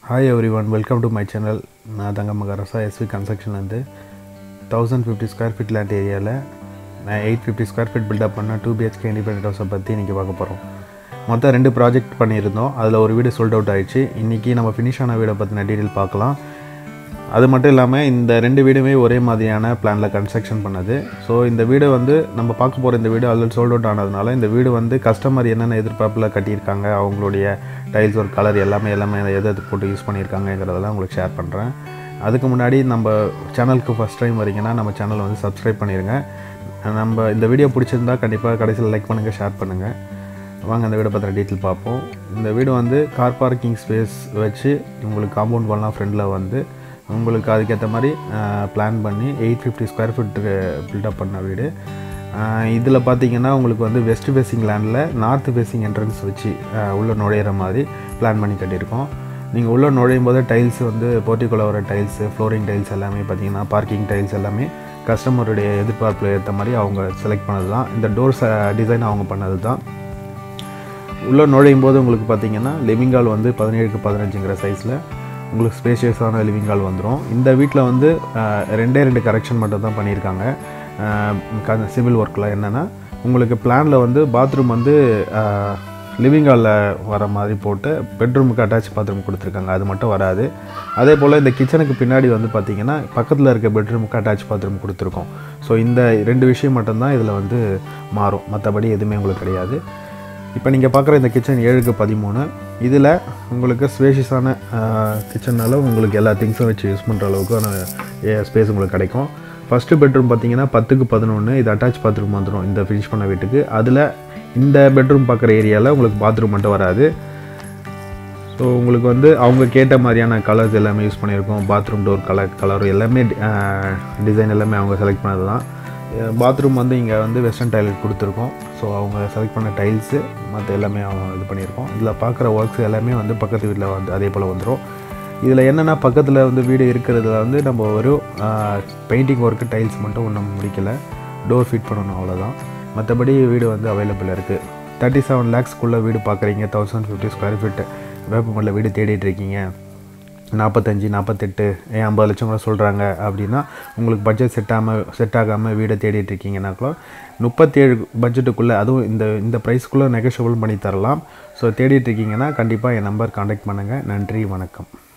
hi every one welcome to my channel நான் Thangamaga Rasa SV கன்ஸ்ட்ரக்ஷன்லேருந்து thousand fifty square feet land ஏரியாவில் நான் eight fifty square feet built up பண்ண two BHK independent ஹவுஸை பற்றி இன்றைக்கி பார்க்க போகிறோம் மொத்தம் ரெண்டு ப்ராஜெக்ட் பண்ணியிருந்தோம் அதில் ஒரு வீடு சோல்ட் அவுட் ஆயிடுச்சு இன்றைக்கி நம்ம ஃபினிஷ் ஆன வீடை பற்றின டீட்டெயில் பார்க்கலாம் அது மட்டும் இல்லாமல் இந்த ரெண்டு வீடுமே ஒரே மாதிரியான பிளானில் கன்ஸ்ட்ரக்ஷன் பண்ணது ஸோ இந்த வீடு வந்து நம்ம பார்க்க போகிற இந்த வீடு ஆல்ரெடி சோல்ட் அவுட் ஆனதுனால இந்த வீடு வந்து கஸ்டமர் என்னென்ன எதிர்பார்ப்பில் கட்டியிருக்காங்க அவங்களுடைய டைல்ஸ் ஒரு கலர் எல்லாமே எல்லாமே எதை எது போட்டு யூஸ் பண்ணியிருக்காங்கங்கிறதெல்லாம் உங்களுக்கு ஷேர் பண்ணுறேன் அதுக்கு முன்னாடி நம்ம சேனலுக்கு ஃபஸ்ட் டைம் வரீங்கன்னா நம்ம சேனலை வந்து சப்ஸ்கிரைப் பண்ணிடுங்க நம்ம இந்த வீடியோ பிடிச்சிருந்தா கண்டிப்பாக கடைசியில் லைக் பண்ணுங்கள் ஷேர் பண்ணுங்கள் வாங்க அந்த வீடை பற்றின டீட்டெயில் பார்ப்போம் இந்த வீடு வந்து கார் பார்க்கிங் ஸ்பேஸ் வச்சு உங்களுக்கு காம்பவுண்ட் வால்லாம் ஃப்ரண்டில் வந்து உங்களுக்கு அதுக்கேற்ற மாதிரி பிளான் பண்ணி எயிட் ஃபிஃப்டி ஸ்கொயர் ஃபீட்டுக்கு பில்டப் பண்ண வீடு இதில் பார்த்தீங்கன்னா உங்களுக்கு வந்து வெஸ்ட் ஃபேஸிங் லேண்டில் நார்த் ஃபேஸிங் என்ட்ரன்ஸ் வச்சு உள்ளே நுழையிற மாதிரி பிளான் பண்ணி கட்டியிருக்கோம் நீங்கள் உள்ளே நுழையும் போது டைல்ஸ் வந்து போர்ட்டிக்குள்ளே வர டைல்ஸு ஃப்ளோரிங் டைல்ஸ் எல்லாமே பார்த்தீங்கன்னா பார்க்கிங் டைல்ஸ் எல்லாமே கஸ்டமருடைய எதிர்பார்ப்பில் ஏற்ற மாதிரி அவங்க செலக்ட் பண்ணது தான் இந்த டோர்ஸ் டிசைன் அவங்க பண்ணது தான் உள்ளே நுழையும் போது உங்களுக்கு பார்த்தீங்கன்னா லிவிங் ஹால் வந்து பதினேழுக்கு பதினஞ்சுங்கிற சைஸில் உங்களுக்கு ஸ்பேஷியஸான லிவிங் ஹால் வந்துடும் இந்த வீட்டில் வந்து ரெண்டே ரெண்டு கரெக்ஷன் மட்டும் தான் பண்ணியிருக்காங்க சிவில் ஒர்க்கில் என்னென்னா உங்களுக்கு பிளானில் வந்து பாத்ரூம் வந்து லிவிங் ஹாலில் வர மாதிரி போட்டு பெட்ரூமுக்கு அட்டாச் பாத்ரூம் கொடுத்துருக்காங்க அது மட்டும் வராது அதே போல் இந்த கிச்சனுக்கு பின்னாடி வந்து பார்த்திங்கன்னா பக்கத்தில் இருக்க பெட்ரூமுக்கு அட்டாச் பாத்ரூம் கொடுத்துருக்கோம் ஸோ இந்த ரெண்டு விஷயம் மட்டும்தான் இதில் வந்து மாறும் மற்றபடி எதுவுமே உங்களுக்கு கிடையாது இப்போ நீங்கள் பார்க்குற இந்த கிச்சன் ஏழுக்கு பதிமூணு இதில் உங்களுக்கு ஸ்பேஷியஸான கிச்சனால் உங்களுக்கு எல்லா திங்ஸும் வச்சு யூஸ் பண்ணுற அளவுக்கான ஸ்பேஸ் உங்களுக்கு கிடைக்கும் ஃபஸ்ட்டு பெட்ரூம் பார்த்தீங்கன்னா பத்துக்கு பதினொன்று இது அட்டாச் பாத்ரூம் வந்துடும் இந்த ஃபினிஷ் பண்ண வீட்டுக்கு அதில் இந்த பெட்ரூம் பார்க்குற ஏரியாவில் உங்களுக்கு பாத்ரூம் மட்டும் வராது ஸோ உங்களுக்கு வந்து அவங்க கேட்ட மாதிரியான கலர்ஸ் எல்லாமே யூஸ் பண்ணியிருக்கோம் பாத்ரூம் டோர் கலர் கலர் எல்லாமே டிசைன் எல்லாமே அவங்க செலக்ட் பண்ணது தான் பாத்ரூம் வந்து இங்கே வந்து வெஸ்டர்ன் டைலட் கொடுத்துருக்கோம் ஸோ அவங்க செலக்ட் பண்ண டைல்ஸு மற்ற எல்லாமே அவங்க இது பண்ணியிருக்கோம் இதில் பார்க்குற ஒர்க்ஸ் எல்லாமே வந்து பக்கத்து வீட்டில் வந்து அதே போல் வந்துடும் இதில் என்னென்னா பக்கத்தில் வந்து வீடு இருக்கிறதுல வந்து நம்ம ஒரு பெயிண்டிங் ஒர்க்கு டைல்ஸ் மட்டும் ஒன்றும் முடிக்கலை டோர் ஃபிட் பண்ணணும் அவ்வளோதான் மற்றபடி வீடு வந்து அவைலபிள் இருக்குது தேர்ட்டி செவன் லேக்ஸ்க்குள்ளே வீடு பார்க்குறீங்க தௌசண்ட் ஃபிஃப்டி ஸ்கொயர் ஃபீட்டு வேப்பமல்ல வீடு தேடிட்டு இருக்கீங்க நாற்பத்தஞ்சு நாற்பத்தெட்டு ஏன் ஐம்பது லட்சம் கூட சொல்கிறாங்க அப்படின்னா உங்களுக்கு பட்ஜெட் செட் ஆகாமல் செட் ஆகாமல் வீடை தேடிட்டு இருக்கீங்கன்னா கூட முப்பத்தேழு பட்ஜெட்டுக்குள்ளே அதுவும் இந்த இந்த ப்ரைஸ்க்குள்ளே நெகோஷியபிள் பண்ணி தரலாம் ஸோ தேடிட்டு இருக்கீங்கன்னா கண்டிப்பாக என் நம்பர் காண்டாக்ட் பண்ணுங்கள் நன்றி வணக்கம்